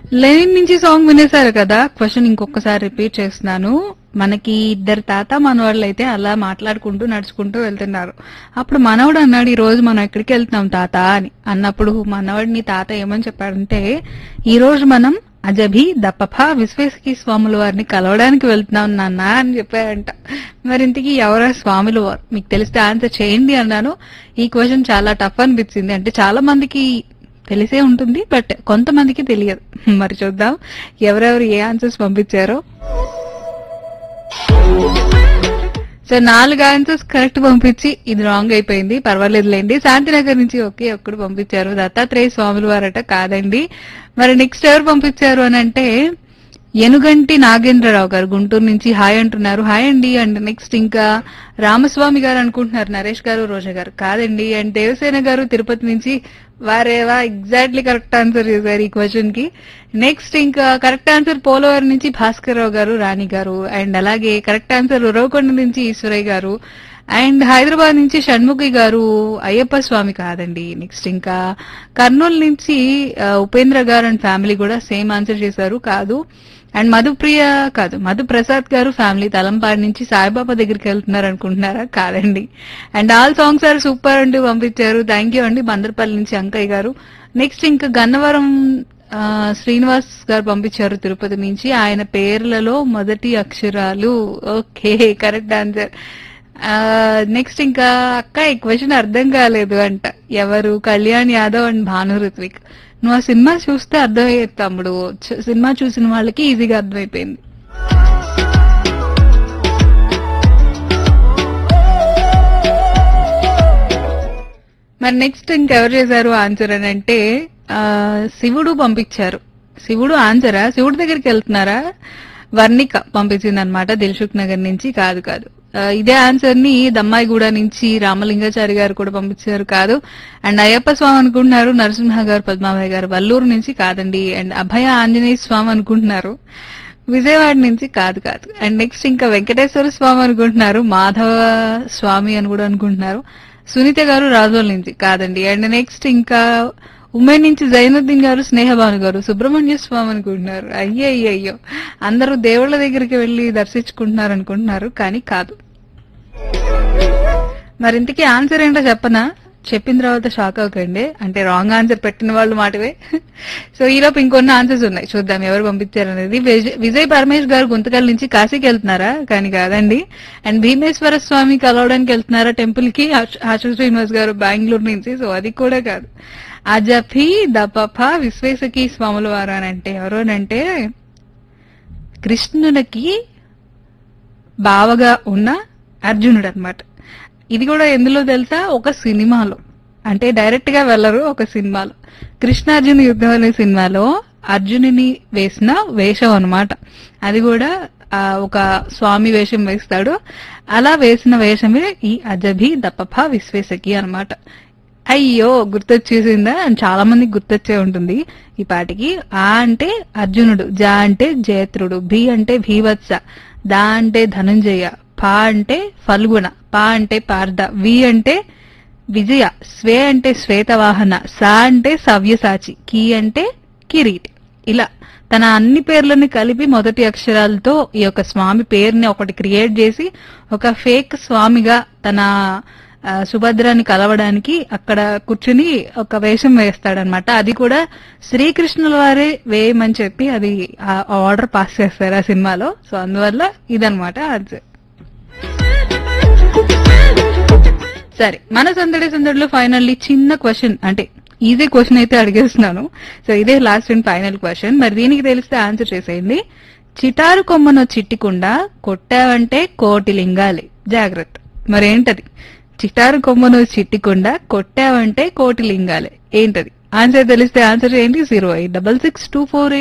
Lenin నుంచి song వినేశారు కదా question ఇంకొకసారి రిపీట్ చేస్తున్నాను మనకి ఇద్దరు తాత మనవాళ్ళు అయితే అలా మాట్లాడుకుంటూ నడుచుకుంటూ వెళ్తున్నారు అప్పుడు మనవడు అన్నాడు ఈ రోజు మనం ఎక్కడికి వెళ్తున్నాం తాత అని అన్నప్పుడు మనవాడిని తాత ఏమని చెప్పాడంటే ఈ రోజు మనం అజభి దప్పఫ విశ్వేశకి స్వాముల వారిని కలవడానికి వెళ్తున్నాం నాన్న అని చెప్పారంట మరి ఇంతకీ ఎవరా స్వాములు వారు మీకు తెలిస్తే ఆన్సర్ చేయండి అన్నాను ఈ క్వశ్చన్ చాలా టఫ్ అనిపించింది అంటే చాలా మందికి తెలిసే ఉంటుంది బట్ కొంతమందికి తెలియదు మరి చూద్దాం ఎవరెవరు ఏ ఆన్సర్స్ పంపించారో సో నాలుగు ఆన్సర్స్ కరెక్ట్ పంపించి ఇది రాంగ్ అయిపోయింది పర్వాలేదులేండి శాంతినగర్ నుంచి ఒకే ఒక్కడు పంపించారు దత్తాత్రేయ స్వాములు వారట కాదండి మరి నెక్స్ట్ ఎవరు పంపించారు అని అంటే ఎనుగంటి నాగేంద్రరావు గారు గుంటూరు నుంచి హాయ్ అంటున్నారు హాయ్ అండి అండ్ నెక్స్ట్ ఇంకా రామస్వామి గారు అనుకుంటున్నారు నరేష్ గారు రోజా గారు కాదండి అండ్ దేవసేన గారు తిరుపతి నుంచి వారేవా ఎగ్జాక్ట్లీ కరెక్ట్ ఆన్సర్ చేశారు ఈ క్వశ్చన్ కి నెక్స్ట్ ఇంకా కరెక్ట్ ఆన్సర్ పోలవరం నుంచి భాస్కర్ రావు గారు రాణి గారు అండ్ అలాగే కరెక్ట్ ఆన్సర్ ఉరవకొండ నుంచి ఈశ్వరయ్య గారు అండ్ హైదరాబాద్ నుంచి షణ్ముఖి గారు అయ్యప్ప స్వామి కాదండి నెక్స్ట్ ఇంకా కర్నూలు నుంచి ఆ, ఉపేంద్ర గారు అండ్ ఫ్యామిలీ కూడా సేమ్ ఆన్సర్ చేశారు కాదు అండ్ మధుప్రియ కాదు మధు ప్రసాద్ గారు ఫ్యామిలీ తలంపాడు నుంచి సాయిబాబా దగ్గరికి వెళ్తున్నారు అనుకుంటున్నారా కాదండి and all songs are super అంటూ పంపించారు థ్యాంక్ యూ అండి బందర్పల్లి నుంచి అంకయ్య గారు నెక్స్ట్ ఇంకా గన్నవరం ఆ, శ్రీనివాస్ గారు పంపించారు తిరుపతి నుంచి ఆయన పేర్లలో మొదటి అక్షరాలు ఓకే కరెక్ట్ ఆన్సర్ నెక్స్ట్ ఇంకా అక్క ఈ క్వశ్చన్ అర్థం కాలేదు అంట ఎవరు కళ్యాణ్ యాదవ్ అండ్ భాను ఋత్విక్ నువ్వు ఆ సినిమా చూస్తే అర్థమయ్యేది తమ్ముడు చ- సినిమా చూసిన వాళ్ళకి ఈజీగా అర్థమైపోయింది మరి నెక్స్ట్ ఇంకెవరు చేశారు ఆన్సర్ అని అంటే ఆ, శివుడు పంపించారు శివుడు ఆన్సరా శివుడి దగ్గరికి వెళ్తున్నారా వర్ణిక పంపించింది అనమాట దిల్సుఖ్ నగర్ నుంచి కాదు కాదు ఆ, ఇదే ఆన్సర్ ని దమ్మాయిగూడ నుంచి రామలింగాచారి గారు కూడా పంపించారు కాదు అండ్ అయ్యప్ప స్వామి అనుకుంటున్నారు నరసింహ గారు పద్మాభాయ్ గారు వల్లూరు నుంచి కాదండి అండ్ అభయ ఆంజనేయ స్వామి అనుకుంటున్నారు విజయవాడ నుంచి కాదు కాదు అండ్ నెక్స్ట్ ఇంకా వెంకటేశ్వర స్వామి అనుకుంటున్నారు మాధవ స్వామి అని కూడా అనుకుంటున్నారు సునీత గారు రాజోల్ నుంచి కాదండి అండ్ నెక్స్ట్ ఇంకా ఉమెన్ నుంచి జైనుద్దీన్ గారు స్నేహభాను గారు సుబ్రహ్మణ్య స్వామి అనుకుంటున్నారు అయ్యో అయ్యో అయ్యో అందరూ దేవుళ్ళ దగ్గరికి వెళ్లి దర్శించుకుంటున్నారు అనుకుంటున్నారు కానీ కాదు మరి ఇంతకీ ఆన్సర్ ఏంటో చెప్పనా చెప్పిన తర్వాత షాక్ అవ్వకండి అంటే రాంగ్ ఆన్సర్ పెట్టిన వాళ్ళు మాటవే సో ఈలోపు ఇంకొన్ని ఆన్సర్స్ ఉన్నాయి చూద్దాం ఎవరు పంపించారు అనేది విజయ్- విజయ్ పరమేష్ గారు గుంతకల్ నుంచి కాశీకి వెళ్తున్నారా కానీ కాదండి అండ్ భీమేశ్వర స్వామి కలవడానికి వెళ్తున్నారా టెంపుల్ కి ఆశు ఆశు శ్రీనివాస్ గారు బెంగళూరు నుంచి సో అది కూడా కాదు అజఫీ దపఫ విశ్వేశకి స్వాముల వారు అని అంటే ఎవరు అని అంటే కృష్ణునికి బావగా ఉన్న అర్జునుడు అన్నమాట ఇది కూడా ఎందులో తెలుసా ఒక సినిమాలో అంటే డైరెక్ట్ గా వెళ్ళరు ఒక సినిమాలో కృష్ణార్జున యుద్ధం అనే సినిమాలో అర్జునుని వేసిన వేషం అన్నమాట అది కూడా ఆ, ఒక స్వామి వేషం వేస్తాడు అలా వేసిన వేషమే ఈ అజభి దప్పఫ విశ్వేశకి అన్నమాట అయ్యో గుర్తొచ్చేసిందా అని చాలా మందికి గుర్తొచ్చే ఉంటుంది ఈ పాటికి ఆ అంటే అర్జునుడు జా అంటే జయత్రుడు భీ అంటే భీవత్స దా అంటే ధనుంజయ పా అంటే ఫల్గుణ పా అంటే పార్థ వి అంటే విజయ స్వే అంటే శ్వేతవాహన సా అంటే సవ్యసాచి కీ అంటే కిరీటి ఇలా తన అన్ని పేర్లని కలిపి మొదటి అక్షరాలతో ఈ యొక్క స్వామి పేరుని ఒకటి క్రియేట్ చేసి ఒక ఫేక్ స్వామిగా తన ఆ, సుభద్రాని కలవడానికి అక్కడ కూర్చుని ఒక వేషం వేస్తాడనమాట అది కూడా శ్రీకృష్ణుల వారే వేయమని చెప్పి అది ఆ ఆర్డర్ పాస్ చేస్తారు ఆ సినిమాలో సో అందువల్ల ఇదనమాట ఆన్సర్ సరే మన సందడి సందడిలో ఫైనల్లీ చిన్న క్వశ్చన్ అంటే ఈజీ క్వశ్చన్ అయితే అడిగేస్తున్నాను సో ఇదే లాస్ట్ అండ్ ఫైనల్ క్వశ్చన్ మరి దీనికి తెలిస్తే ఆన్సర్ చేసేయండి చిటారు కొమ్మను చిట్టికుండా కొట్టావంటే కోటి లింగాలి జాగ్రత్త మరేంటది చిటారు కొమ్మను చిట్టికుండా కొట్టావంటే కోటి లింగాలి ఏంటది ఆన్సర్ తెలిస్తే ఆన్సర్ చేయండి zero eight double six two four